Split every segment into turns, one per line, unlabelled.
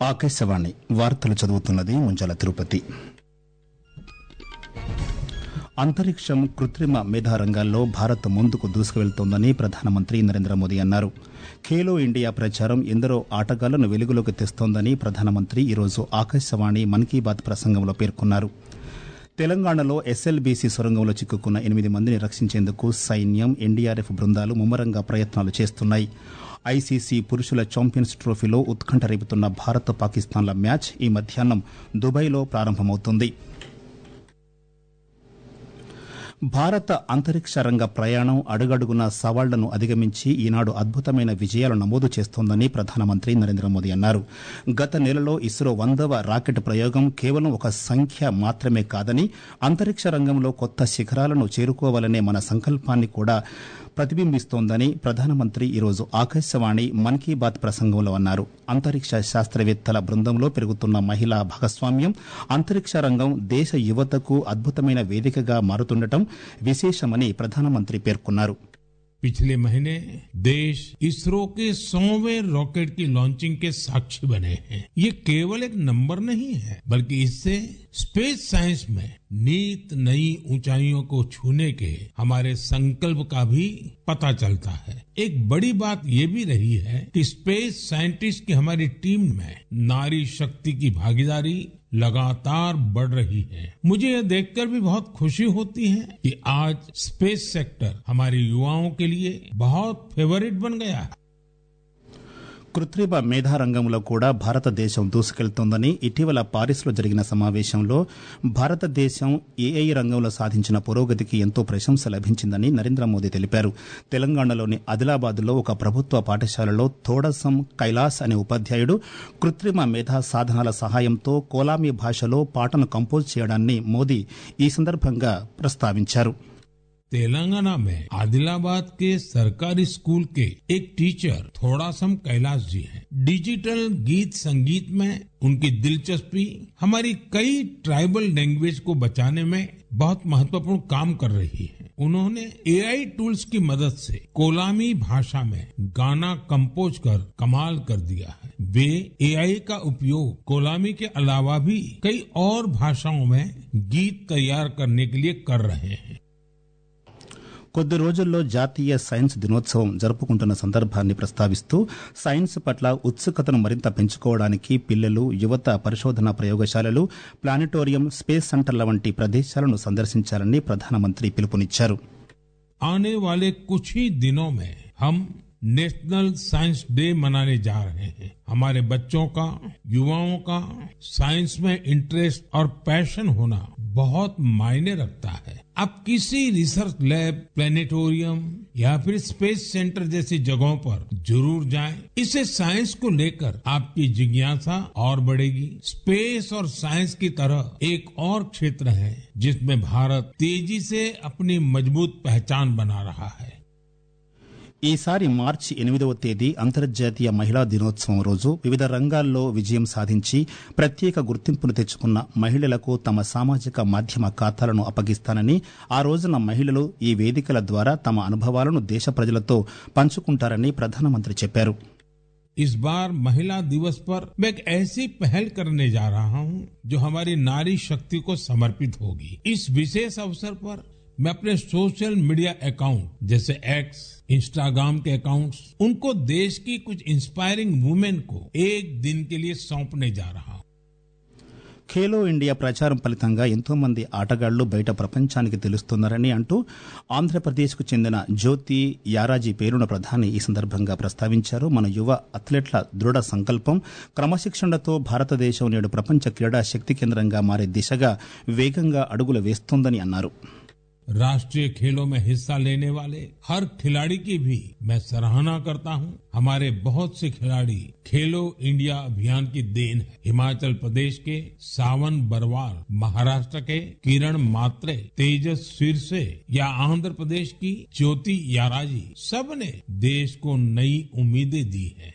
ఆకాశవాణి వార్తలు చదువుతున్నది ముంజల తిరుపతి అంతరిక్షం కృత్రిమ మేధా రంగాల్లో భారత్ ముందుకు దూసుకువెళ్తోందని ప్రధానమంత్రి నరేంద్ర మోదీ అన్నారు ఖేలో ఇండియా ప్రచారం ఎందరో ఆటగాళ్లను వెలుగులోకి తెస్తోందని ప్రధానమంత్రి ఈరోజు ఆకాశవాణి మన్ కీ బాత్ ప్రసంగంలో పేర్కొన్నారు తెలంగాణలో ఎస్ఎల్బీసీ సొరంగంలో చిక్కుకున్న ఎనిమిది మందిని రక్షించేందుకు సైన్యం ఎన్డీఆర్ఎఫ్ బృందాలు ముమ్మరంగా ప్రయత్నాలు చేస్తున్నాయి ఐసీసీ పురుషుల ఛాంపియన్స్ ట్రోఫీలో ఉత్కంఠ రేపుతున్న భారత్ పాకిస్తాన్ల మ్యాచ్ ఈ మధ్యాహ్నం దుబాయ్లో ప్రారంభమవుతుంది భారత అంతరిక్ష రంగ ప్రయాణం అడుగడుగున సవాళ్లను అధిగమించి ఈనాడు అద్భుతమైన విజయాలు నమోదు చేస్తోందని ప్రధానమంత్రి నరేంద్ర మోదీ అన్నారు గత నెలలో ఇస్రో వందవ రాకెట్ ప్రయోగం కేవలం ఒక సంఖ్య మాత్రమే కాదని అంతరిక్ష రంగంలో కొత్త శిఖరాలను చేరుకోవాలనే మన సంకల్పాన్ని కూడా ప్రతిబింబిస్తోందని ప్రధానమంత్రి ఈరోజు ఆకాశవాణి మన్ కీ బాత్ ప్రసంగంలో అన్నారు అంతరిక్ష శాస్త్రవేత్తల బృందంలో పెరుగుతున్న మహిళా భాగస్వామ్యం అంతరిక్ష రంగం దేశ యువతకు అద్భుతమైన వేదికగా మారుతుండటం విశేషమని ప్రధానమంత్రి పేర్కొన్నారు
पिछले महीने देश इसरो के सौवें रॉकेट की लॉन्चिंग के साक्षी बने हैं ये केवल एक नंबर नहीं है बल्कि इससे स्पेस साइंस में नीत नई ऊंचाइयों को छूने के हमारे संकल्प का भी पता चलता है एक बड़ी बात ये भी रही है कि स्पेस साइंटिस्ट की हमारी टीम में नारी शक्ति की भागीदारी लगातार बढ़ रही है मुझे यह देखकर भी बहुत खुशी होती है कि आज स्पेस सेक्टर हमारे युवाओं के लिए बहुत फेवरेट बन गया है
కృత్రిమ మేధా రంగంలో కూడా భారతదేశం దూసుకెళ్తోందని ఇటీవల పారిస్లో జరిగిన సమావేశంలో భారతదేశం ఏఐ రంగంలో సాధించిన పురోగతికి ఎంతో ప్రశంస లభించిందని నరేంద్ర మోదీ తెలిపారు తెలంగాణలోని ఆదిలాబాద్లో ఒక ప్రభుత్వ పాఠశాలలో తోడసం కైలాస్ అనే ఉపాధ్యాయుడు కృత్రిమ మేధా సాధనాల సహాయంతో కోలామీ భాషలో పాటను కంపోజ్ చేయడాన్ని మోదీ ఈ సందర్భంగా ప్రస్తావించారు
तेलंगाना में आदिलाबाद के सरकारी स्कूल के एक टीचर थोड़ा सम कैलाश जी हैं डिजिटल गीत संगीत में उनकी दिलचस्पी हमारी कई ट्राइबल लैंग्वेज को बचाने में बहुत महत्वपूर्ण काम कर रही है उन्होंने एआई टूल्स की मदद से कोलामी भाषा में गाना कंपोज कर कमाल कर दिया है वे एआई का उपयोग कोलामी के अलावा भी कई और भाषाओं में गीत तैयार करने के लिए कर रहे हैं
కొద్ది రోజుల్లో జాతీయ సైన్స్ దినోత్సవం జరుపుకుంటున్న సందర్భాన్ని ప్రస్తావిస్తూ సైన్స్ పట్ల ఉత్సుకతను మరింత పెంచుకోవడానికి పిల్లలు యువత పరిశోధన ప్రయోగశాలలు ప్లానిటోరియం స్పేస్ సెంటర్ల వంటి ప్రదేశాలను సందర్శించాలని ప్రధానమంత్రి పిలుపునిచ్చారు
आने वाले कुछ ही दिनों में हम नेशनल साइंस डे मनाने जा रहे हैं हमारे बच्चों का युवाओं का साइंस में इंटरेस्ट और पैशन होना बहुत मायने रखता है आप किसी रिसर्च लैब प्लेनेटोरियम या फिर स्पेस सेंटर जैसी जगहों पर जरूर जाएं इससे साइंस को लेकर आपकी जिज्ञासा और बढ़ेगी स्पेस और साइंस की तरह एक और क्षेत्र है जिसमें भारत तेजी से अपनी मजबूत पहचान बना रहा है
ఈసారి మార్చి ఎనిమిదవ తేదీ అంతర్జాతీయ మహిళా దినోత్సవం రోజు వివిధ రంగాల్లో విజయం సాధించి ప్రత్యేక గుర్తింపును తెచ్చుకున్న మహిళలకు తమ సామాజిక మాధ్యమ ఖాతాలను అప్పగిస్తానని ఆ రోజున మహిళలు ఈ వేదికల ద్వారా తమ అనుభవాలను దేశ ప్రజలతో పంచుకుంటారని ప్రధానమంత్రి చెప్పారు
इस बार महिला दिवस पर मैं एक ऐसी पहल करने जा रहा हूं जो हमारी नारी शक्ति को समर्पित होगी इस विशेष अवसर पर मैं अपने सोशल मीडिया अकाउंट जैसे एक्स इंस्टाग्राम के अकाउंट्स उनको देश की कुछ इंस्पायरिंग वुमेन को एक दिन के लिए सौंपने जा रहा हूं
ఖేలో ఇండియా ప్రచారం ఫలితంగా ఎంతో మంది ఆటగాళ్లు బయట ప్రపంచానికి తెలుస్తున్నారని అంటూ ఆంధ్రప్రదేశ్కు చెందిన జ్యోతి యారాజీ పేరున ప్రధాని ఈ సందర్భంగా ప్రస్తావించారు మన యువ అథ్లెట్ల దృఢ సంకల్పం క్రమశిక్షణతో భారతదేశం నేడు ప్రపంచ క్రీడా శక్తి కేంద్రంగా మారే దిశగా వేగంగా అడుగులు వేస్తోందని అన్నారు
राष्ट्रीय खेलों में हिस्सा लेने वाले हर खिलाड़ी की भी मैं सराहना करता हूं हमारे बहुत से खिलाड़ी खेलो इंडिया अभियान की देन है हिमाचल प्रदेश के सावन बरवाल महाराष्ट्र के किरण मात्रे तेजस सिरसे या आंध्र प्रदेश की ज्योति याराजी सबने देश को नई उम्मीदें दी हैं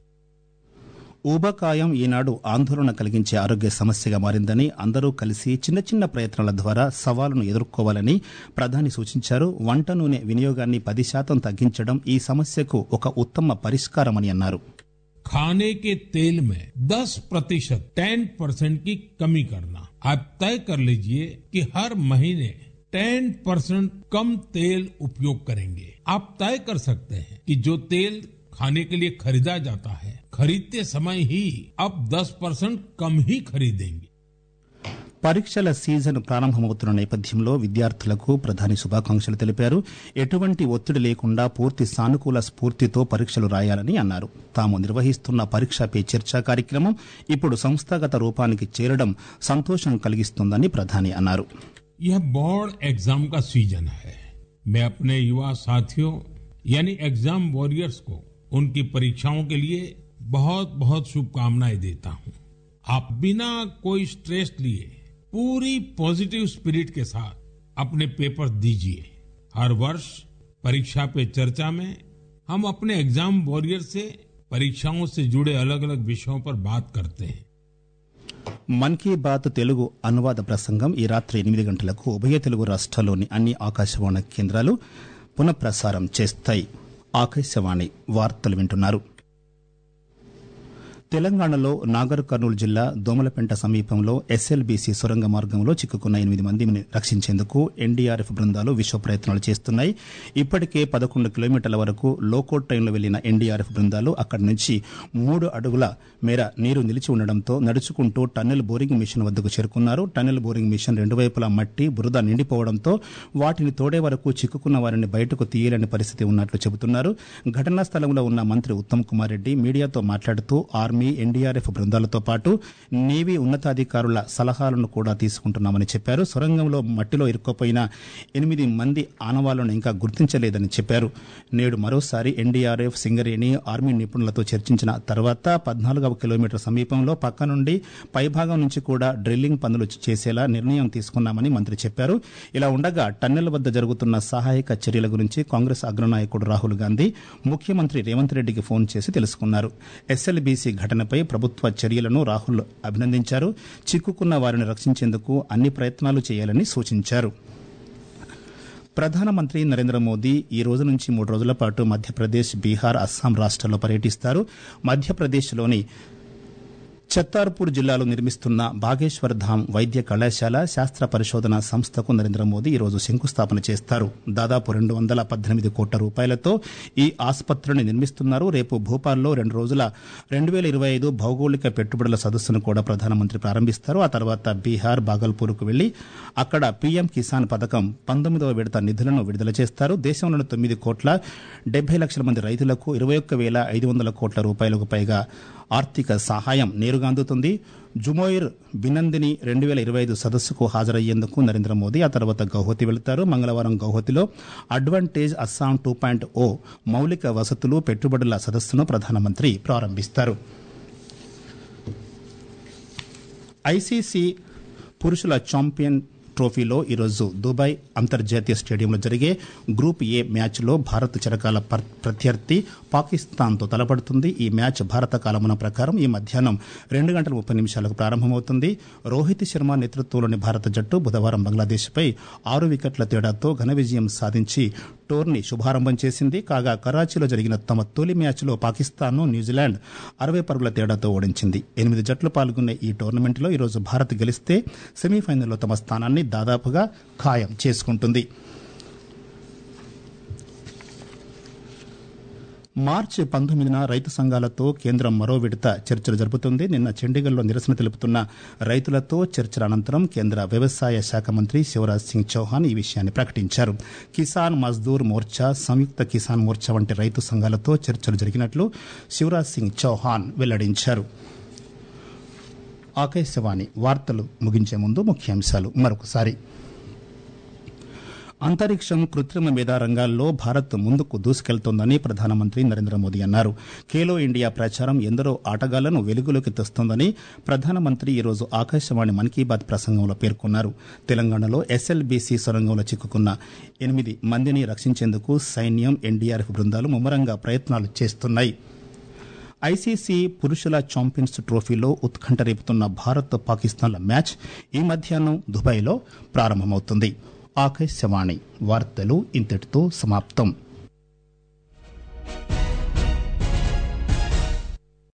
ఊబకాయం ఈనాడు ఆందోళన కలిగించే ఆరోగ్య సమస్యగా మారిందని అందరూ కలిసి చిన్న చిన్న ప్రయత్నాల ద్వారా సవాలును ఎదుర్కోవాలని ప్రధాని సూచించారు వంట నూనె వినియోగాన్ని పది శాతం తగ్గించడం ఈ సమస్యకు ఒక ఉత్తమ పరిష్కారమని అన్నారు
खाने के तेल में 10 प्रतिशत टेन परसेंट की कमी करना आप तय कर लीजिए कि हर महीने टेन परसेंट कम तेल उपयोग करेंगे आप तय कर सकते हैं कि जो तेल खाने के लिए खरीदा जाता है खरीदते समय ही अब 10 परसेंट कम ही खरीदेंगे
పరీక్షల సీజన్ ప్రారంభమవుతున్న నేపథ్యంలో విద్యార్థులకు ప్రధాని శుభాకాంక్షలు తెలిపారు ఎటువంటి ఒత్తిడి లేకుండా పూర్తి సానుకూల స్ఫూర్తితో పరీక్షలు రాయాలని అన్నారు తాము నిర్వహిస్తున్న పరీక్ష పే చర్చ కార్యక్రమం ఇప్పుడు సంస్థాగత రూపానికి చేరడం సంతోషం కలిగిస్తుందని ప్రధాని అన్నారు
यह बोर्ड एग्जाम का सीजन है मैं अपने युवा साथियों यानी एग्जाम वॉरियर्स को उनकी परीक्षाओं के लिए बहुत बहुत शुभकामनाएं देता हूं आप बिना कोई स्ट्रेस लिए पूरी पॉजिटिव स्पिरिट के साथ अपने पेपर दीजिए हर वर्ष परीक्षा पे चर्चा में हम अपने एग्जाम वॉरियर से परीक्षाओं से जुड़े अलग अलग विषयों पर बात करते हैं
మన్ కీ బాత్ తెలుగు అనువాద ప్రసంగం ఈ రాత్రి ఎనిమిది గంటలకు ఉభయ తెలుగు రాష్ట్రాల్లోని అన్ని ఆకాశవాణి కేంద్రాలు పునఃప్రసారం చేస్తాయి ఆకాశవాణి వార్తలు వింటున్నారు తెలంగాణలో నాగర్ కర్నూలు జిల్లా దోమలపెంట సమీపంలో ఎస్ఎల్బీసీ సొరంగ మార్గంలో చిక్కుకున్న ఎనిమిది మందిని రక్షించేందుకు ఎన్డీఆర్ఎఫ్ బృందాలు విశ్వ ప్రయత్నాలు చేస్తున్నాయి ఇప్పటికే పదకొండు కిలోమీటర్ల వరకు లోకో ట్రైన్లో వెళ్లిన ఎన్డీఆర్ఎఫ్ బృందాలు అక్కడి నుంచి మూడు అడుగుల మేర నీరు నిలిచి ఉండడంతో నడుచుకుంటూ టన్నెల్ బోరింగ్ మిషన్ వద్దకు చేరుకున్నారు టన్నెల్ బోరింగ్ మిషన్ రెండు వైపులా మట్టి బురద నిండిపోవడంతో వాటిని తోడే వరకు చిక్కుకున్న వారిని బయటకు తీయలేని పరిస్థితి ఉన్నట్లు చెబుతున్నారు ఘటనా స్థలంలో ఉన్న మంత్రి ఉత్తమ్ కుమార్ రెడ్డి మీడియాతో మాట్లాడుతూ ఆర్మీ ఎన్డీఆర్ఎఫ్ బృందాలతో పాటు నేవీ ఉన్నతాధికారుల సలహాలను కూడా తీసుకుంటున్నామని చెప్పారు సొరంగంలో మట్టిలో ఇరుక్కుపోయిన ఎనిమిది మంది ఆనవాళ్లను ఇంకా గుర్తించలేదని చెప్పారు నేడు మరోసారి ఎన్డీఆర్ఎఫ్ సింగరేణి ఆర్మీ నిపుణులతో చర్చించిన తర్వాత పద్నాలుగవ కిలోమీటర్ సమీపంలో పక్క నుండి పైభాగం నుంచి కూడా డ్రిల్లింగ్ పనులు చేసేలా నిర్ణయం తీసుకున్నామని మంత్రి చెప్పారు ఇలా ఉండగా టన్నెల్ వద్ద జరుగుతున్న సహాయక చర్యల గురించి కాంగ్రెస్ అగ్రనాయకుడు రాహుల్ గాంధీ ముఖ్యమంత్రి రేవంత్ రెడ్డికి ఫోన్ చేసి తెలుసుకున్నారు ఎస్ఎల్బీసీ ఘటనపై ప్రభుత్వ చర్యలను రాహుల్ అభినందించారు చిక్కుకున్న వారిని రక్షించేందుకు అన్ని ప్రయత్నాలు చేయాలని సూచించారు ప్రధానమంత్రి నరేంద్ర మోదీ ఈ రోజు నుంచి మూడు రోజుల పాటు మధ్యప్రదేశ్ బీహార్ అస్సాం రాష్ట్రాల్లో పర్యటిస్తారు మధ్యప్రదేశ్లోని ఛత్తార్పూర్ జిల్లాలో నిర్మిస్తున్న బాగేశ్వర్ ధామ్ వైద్య కళాశాల శాస్త్ర పరిశోధన సంస్థకు నరేంద్ర మోదీ ఈరోజు శంకుస్థాపన చేస్తారు దాదాపు రెండు వందల పద్దెనిమిది కోట్ల రూపాయలతో ఈ ఆసుపత్రిని నిర్మిస్తున్నారు రేపు భోపాల్లో రెండు రోజుల రెండు వేల ఇరవై ఐదు భౌగోళిక పెట్టుబడుల సదస్సును కూడా ప్రధానమంత్రి ప్రారంభిస్తారు ఆ తర్వాత బీహార్ బాగల్పూర్కు వెళ్లి అక్కడ పీఎం కిసాన్ పథకం పంతొమ్మిదవ విడత నిధులను విడుదల చేస్తారు దేశంలోని తొమ్మిది కోట్ల డెబ్బై లక్షల మంది రైతులకు ఇరవై ఒక్క వేల ఐదు వందల కోట్ల రూపాయలకు పైగా ఆర్థిక సహాయం నేరుగా అందుతుంది జుమోయిర్ బినందిని రెండు వేల ఇరవై ఐదు సదస్సుకు హాజరయ్యేందుకు నరేంద్ర మోదీ ఆ తర్వాత గౌహతి వెళతారు మంగళవారం గౌహతిలో advantage Assam two point O మౌలిక వసతులు పెట్టుబడుల సదస్సును ప్రధానమంత్రి ప్రారంభిస్తారు ఐసీసీ పురుషుల ఛాంపియన్ ట్రోఫీలో ఈరోజు దుబాయ్ అంతర్జాతీయ స్టేడియంలో జరిగే గ్రూప్ ఏ మ్యాచ్లో భారత్ చిరకాల పర్- ప్రత్యర్థి పాకిస్తాన్తో తలపడుతుంది ఈ మ్యాచ్ భారత కాలమాన ప్రకారం ఈ మధ్యాహ్నం రెండు గంటల ముప్పై నిమిషాలకు ప్రారంభమవుతుంది రోహిత్ శర్మ నేతృత్వంలోని భారత జట్టు బుధవారం బంగ్లాదేశ్పై ఆరు వికెట్ల తేడాతో ఘన విజయం సాధించి టోర్నీ శుభారంభం చేసింది కాగా కరాచీలో జరిగిన తమ తొలి మ్యాచ్లో పాకిస్తాన్ను న్యూజిలాండ్ అరవై పరుగుల తేడాతో ఓడించింది ఎనిమిది జట్లు పాల్గొనే ఈ టోర్నమెంట్లో ఈరోజు భారత్ గెలిస్తే సెమీఫైనల్లో తమ స్థానాన్ని దాదాపుగా ఖాయం చేసుకుంటుంది మార్చి పంతొమ్మిదిన రైతు సంఘాలతో కేంద్రం మరో విడత చర్చలు జరుపుతుంది నిన్న చండీగఢ్లో నిరసన తెలుపుతున్న రైతులతో చర్చల అనంతరం కేంద్ర వ్యవసాయ శాఖ మంత్రి శివరాజ్ సింగ్ చౌహాన్ ఈ విషయాన్ని ప్రకటించారు కిసాన్ మజ్దూర్ మోర్చా సంయుక్త కిసాన్ మోర్చా వంటి రైతు సంఘాలతో చర్చలు జరిగినట్లు శివరాజ్ సింగ్ చౌహాన్ వెల్లడించారు ఆకాశవాణి వార్తలు ముగించే ముందు ముఖ్యాంశాలు మరొకసారి అంతరిక్షం కృత్రిమ మేధా రంగాల్లో భారత్ ముందుకు దూసుకెళ్తోందని ప్రధానమంత్రి నరేంద్ర మోదీ అన్నారు ఖేలో ఇండియా ప్రచారం ఎందరో ఆటగాళ్లను వెలుగులోకి తెస్తోందని ప్రధానమంత్రి ఈరోజు ఆకాశవాణి మన్ కీ బాత్ ప్రసంగంలో పేర్కొన్నారు తెలంగాణలో ఎస్ఎల్బీసీ సొరంగంలో చిక్కుకున్న ఎనిమిది మందిని రక్షించేందుకు సైన్యం ఎన్డీఆర్ఎఫ్ బృందాలు ముమ్మరంగా ప్రయత్నాలు చేస్తున్నాయి ఐసీసీ పురుషుల ఛాంపియన్స్ ట్రోఫీలో ఉత్కంఠ రేపుతున్న భారత్ పాకిస్తాన్ల మ్యాచ్ ఈ మధ్యాహ్నం దుబాయ్లో ప్రారంభమవుతుంది ఆకాశవాణి వార్తలు ఇంతటితో సమాప్తం